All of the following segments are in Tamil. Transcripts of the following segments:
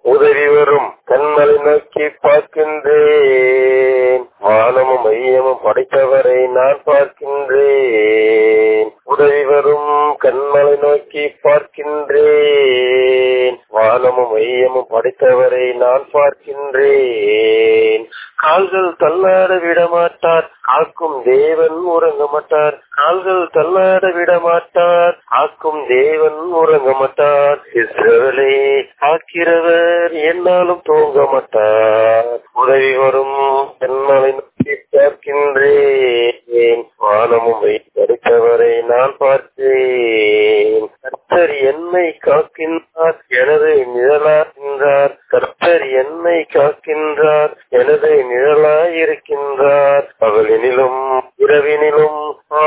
உதவி வரும் கண்மலை நோக்கி பார்க்கின்றேன் வானமும் மையமும் படைத்தவரை நான் பார்க்கின்றேன் உதவி வரும் கண்மலை நோக்கி பார்க்கின்றேன் வானமும் மையமும் படைத்தவரை நான் பார்க்கின்றேன் கால்கள் தள்ளாட விட மாட்டார் காக்கும் தேவன் உறங்க மாட்டார் கால்கள் தள்ளாட விட மாட்டார் காக்கும் தேவன் உறங்க மாட்டார் இஸ்ரவேலே ஆக்கிறவர் என்னாலும் தூங்க மாட்டார் உதவி வரும் கண்மலை நோக்கி பார்க்கின்றேன் வானமும் படித்தவரை நான் பார்த்தேன் கர்த்தர் என்னை காக்கின்றார் எனது நிழலாகின்றார் கர்த்தர் என்னை காக்கின்றார் எனது நிழலாயிருக்கின்றார் பகலினிலும் இரவினிலும்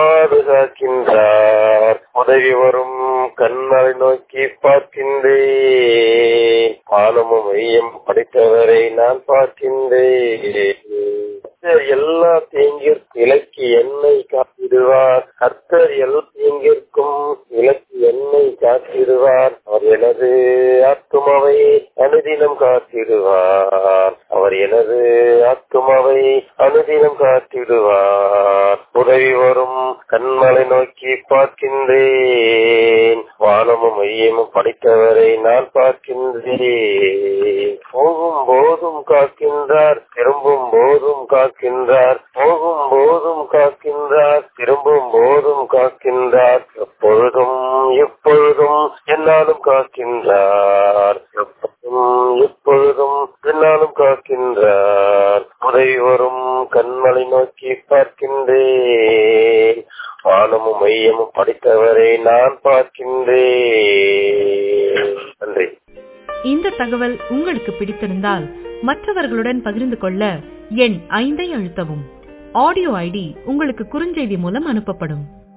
பாதுகாக்கின்றார் உதவி வரும் கண்மலை நோக்கி பார்க்கின்றேன் பாலமும் மையம் படைத்தவரை நான் பார்க்கின்றேன் கர்த்தர் எல்லா தேங்கிற்கும் இலக்கி என்னை காத்திடுவார் கர்த்தர் எல்லா தேங்கிற்கும் இலக்கி என்னை காத்திடுவார் அவர் எனது ஆத்துமாவை அனுதினம் காத்திடுவார் அவர் எனது ஆத்துமாவை அனுதினம் காத்திடுவார் உதவி வரும் கண்மலை நோக்கி பார்க்கின்றேன் வானமும் மையமும் படைத்தவரை நான் பார்க்கின்றேன் போகும் போதும் காக்கின்றார் திரும்பும் போதும் காக்கின்றார் போகும் போதும் காக்கின்றார் திரும்பும் போதும் காக்கின்றார் எப்பொழுதும் எப்பொழுதும் என்னாலும் காக்கின்றார் எப்பொழுதும் எப்பொழுதும் என்னாலும் காக்கின்றார் உதவி வரும் கண்மலை நோக்கி பார்க்கின்றேன் வானமும் மையமும் படித்தவரை நான் பார்க்கின்றேன் நன்றி இந்த தகவல் உங்களுக்கு பிடித்திருந்தால் மற்றவர்களுடன் பகிர்ந்து கொள்ள எண் ஐந்தை அழுத்தவும் ஆடியோ ஐடி உங்களுக்கு குறுஞ்செய்தி மூலம் அனுப்பப்படும்